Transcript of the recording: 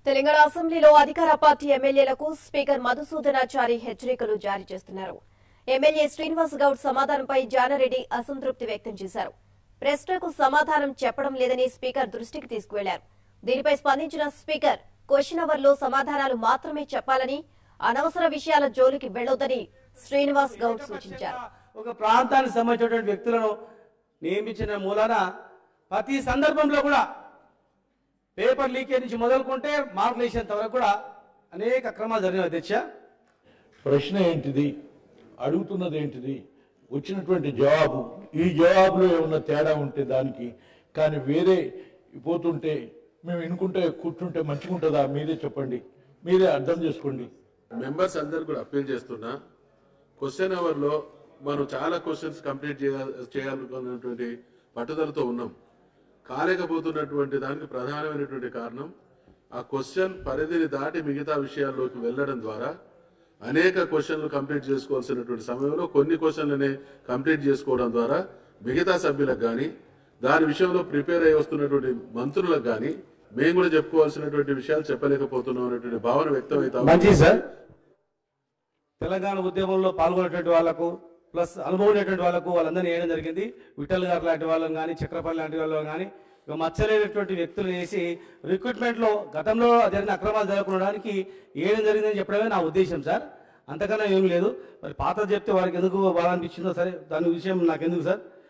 తెలంగాణ అసెంబ్లీలో అధికార పార్టీ ఎమ్మెల్యేలకు స్పీకర్ మధుసూదనాచారి హెచ్చరికలు జారీ చేస్తున్నారు ఎమ్మెల్యే శ్రీనివాస్ గౌడ్ సమాధానంపై జానారెడ్డి అసంతృప్తి వ్యక్తం చేశారు ప్రశ్నకు సమాధానం చెప్పడం లేదని స్పీకర్ దృష్టికి తీసుకువెళ్లారు దీనిపై స్పందించిన స్పీకర్ క్వశ్చన్ అవర్ లో సమాధానాలు మాత్రమే చెప్పాలని అనవసర విషయాల జోలికి వెళ్లొద్దని శ్రీనివాస్ గౌడ్ సూచించారు ఒక ప్రాంతానికి సంబంధించినటువంటి వ్యక్తులను నియమించిన మూలాన ప్రతి సందర్భంలో కూడా పేపర్ లీకేజ్ నుంచి మొదలుకుంటే మార్కులు వేసేంత వరకు కూడా అనేక అక్రమాలు జరిగిన అధ్యక్ష ప్రశ్న ఏంటిది అడుగుతున్నది ఏంటిది వచ్చినటువంటి జవాబు ఈ జవాబులో ఏమన్నా తేడా ఉంటే దానికి కానీ వేరే పోతుంటే మేము వినుకుంటే కూర్చుంటే మంచిగుంటుందా మీరే చెప్పండి మీరే అర్థం చేసుకోండి మెంబర్స్ అందరు కూడా అప్పీల్ చేస్తున్నా క్వశ్చన్ అవర్ లో మనం చాలా క్వశ్చన్స్ కంప్లీట్ చేయాలనుకున్నటువంటి పట్టుదలతో ఉన్నాం కాలేకపోతున్నటువంటి దానికి ప్రధానమైనటువంటి కారణం ఆ క్వశ్చన్ పరిధిని దాటి మిగతా విషయాల్లోకి వెళ్ళడం ద్వారా అనేక క్వశ్చన్లు కంప్లీట్ చేసుకోవాల్సినటువంటి సమయంలో కొన్ని క్వశ్చన్లనే కంప్లీట్ చేసుకోవడం ద్వారా మిగతా సభ్యులకు కానీ దాని విషయంలో ప్రిపేర్ అయ్యి వస్తున్నటువంటి మంత్రులకు కానీ మేము కూడా చెప్పుకోవాల్సినటువంటి విషయాలు చెప్పలేకపోతున్నాం అనేటువంటి భావన వ్యక్తం అవుతా ఉంది. మంచిది సార్ తెలంగాణ ఉద్యమంలో పాల్గొన్నటువంటి వాళ్లకు ప్లస్ అనుభవం ఉన్నటువంటి వాళ్ళకు వాళ్ళందరినీ వేయడం జరిగింది విఠల్ గారు లాంటి వాళ్ళని కానీ చక్రపాణి లాంటి వాళ్ళని కానీ ఇక మచ్చలేనటువంటి వ్యక్తులు వేసి రిక్రూట్మెంట్ లో గతంలో జరిగిన అక్రమాలు జరగకుండడానికి వేయడం జరిగిందని చెప్పడమే నా ఉద్దేశం సార్ అంతకన్నా ఏం లేదు మరి పాత చెప్తే వారికి ఎందుకు బాధ అనిపించిందో సరే దాని విషయం నాకు ఎందుకు సార్